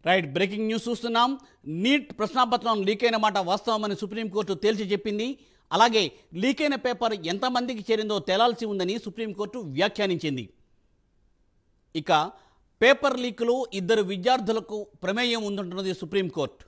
right breaking news చూస్తున్నాం NEET ప్రశ్నాపత్రం leak అయిన మాట వాస్తవమని సుప్రీంకోర్టు తేల్చి చెప్పింది అలాగే లీక్ అయిన పేపర్ ఎంతమందికి చేరిందో తేలాల్సి ఉందని సుప్రీంకోర్టు వ్యాఖ్యానించింది ఇక పేపర్ లీకులో ఇద్దరు విద్యార్థులకు ప్రమేయం ఉందంటున్నది సుప్రీంకోర్టు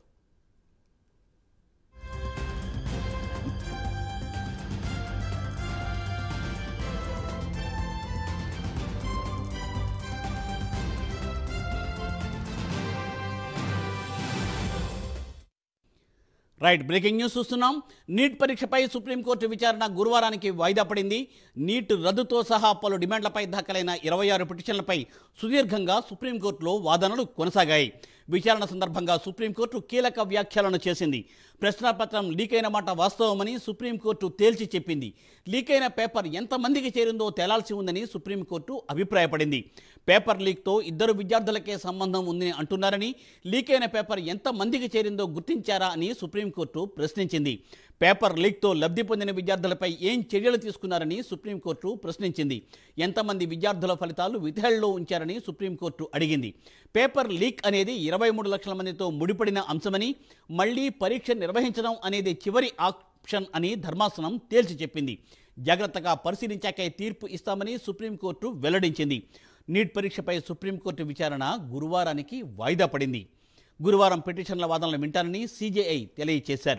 రైట్ బ్రేకింగ్ న్యూస్ చూస్తున్నాం నీట్ పరీక్షపై సుప్రీంకోర్టు విచారణ గురువారానికి వాయిదా పడింది నీట్ రద్దుతో సహా పలు డిమాండ్లపై దాఖలైన ఇరవై ఆరు పిటిషన్లపై సుదీర్ఘంగా సుప్రీంకోర్టులో వాదనలు కొనసాగాయి విచారణ సందర్భంగా సుప్రీంకోర్టు కీలక వ్యాఖ్యలను చేసింది ప్రశ్నాపత్రం లీక్ అయిన మాట వాస్తవమని సుప్రీంకోర్టు తేల్చి చెప్పింది లీక్ అయిన పేపర్ ఎంతమందికి చేరిందో తేలాల్సి ఉందని సుప్రీంకోర్టు అభిప్రాయపడింది పేపర్ లీక్తో ఇద్దరు విద్యార్థులకే సంబంధం ఉందని అంటున్నారని లీక్ అయిన పేపర్ ఎంతమందికి చేరిందో గుర్తించారా అని సుప్రీంకోర్టు ప్రశ్నించింది పేపర్ లీక్తో లబ్ధి పొందిన విద్యార్థులపై ఏం చర్యలు తీసుకున్నారని సుప్రీంకోర్టు ప్రశ్నించింది ఎంతమంది విద్యార్థుల ఫలితాలు విధేళ్లలో ఉంచారని సుప్రీంకోర్టు అడిగింది పేపర్ లీక్ అనేది ఇరవై మూడు లక్షల మందితో ముడిపడిన అంశమని మళ్లీ పరీక్ష నిర్వహించడం అనేది చివరి ఆప్షన్ అని ధర్మాసనం తేల్చి చెప్పింది జాగ్రత్తగా పరిశీలించాకే తీర్పు ఇస్తామని సుప్రీంకోర్టు వెల్లడించింది నీట్ పరీక్షపై సుప్రీంకోర్టు విచారణ గురువారానికి వాయిదా పడింది గురువారం పిటిషన్ల వాదనలు వింటానని సీజేఐ తెలియజేశారు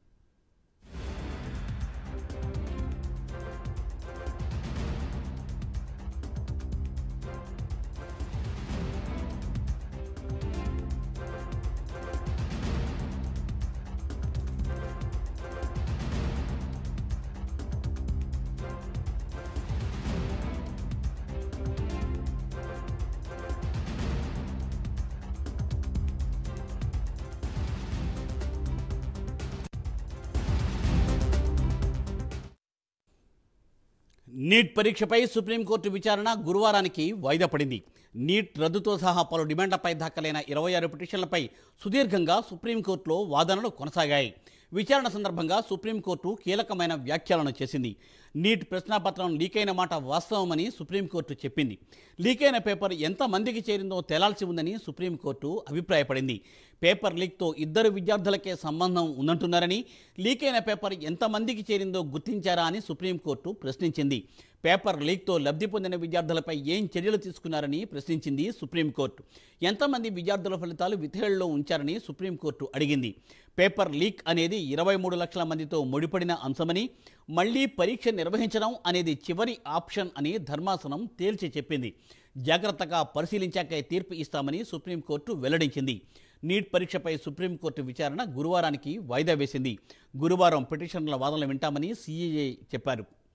నీట్ పరీక్షపై సుప్రీంకోర్టు విచారణ గురువారానికి వాయిదా పడింది నీట్ రద్దుతో సహా పలు డిమాండ్లపై దాఖలైన ఇరవై ఆరు పిటిషన్లపై సుదీర్ఘంగా సుప్రీంకోర్టులో వాదనలు కొనసాగాయి విచారణ సందర్భంగా సుప్రీంకోర్టు కీలకమైన వ్యాఖ్యలను చేసింది నీట్ ప్రశ్నాపత్రం లీకైన మాట వాస్తవమని సుప్రీంకోర్టు చెప్పింది లీకైన పేపర్ ఎంతమందికి చేరిందో తేలాల్సి ఉందని సుప్రీంకోర్టు అభిప్రాయపడింది పేపర్ లీక్తో ఇద్దరు విద్యార్థులకే సంబంధం ఉందంటున్నారని లీకైన పేపర్ ఎంతమందికి చేరిందో గుర్తించారా అని సుప్రీంకోర్టు ప్రశ్నించింది పేపర్ లీక్తో లబ్ధి పొందిన విద్యార్థులపై ఏం చర్యలు తీసుకున్నారని ప్రశ్నించింది సుప్రీంకోర్టు ఎంతమంది విద్యార్థుల ఫలితాలు విధేళ్లలో ఉంచారని సుప్రీంకోర్టు అడిగింది పేపర్ లీక్ అనేది ఇరవై మూడు లక్షల మందితో ముడిపడిన అంశమని మళ్లీ పరీక్ష నిర్వహించడం అనేది చివరి ఆప్షన్ అని ధర్మాసనం తేల్చి చెప్పింది జాగ్రత్తగా పరిశీలించాకే తీర్పు ఇస్తామని సుప్రీంకోర్టు వెల్లడించింది నీట్ పరీక్షపై సుప్రీంకోర్టు విచారణ గురువారానికి వాయిదా వేసింది గురువారం పిటిషన్ల వాదనలు వింటామని సీఏఏ చెప్పారు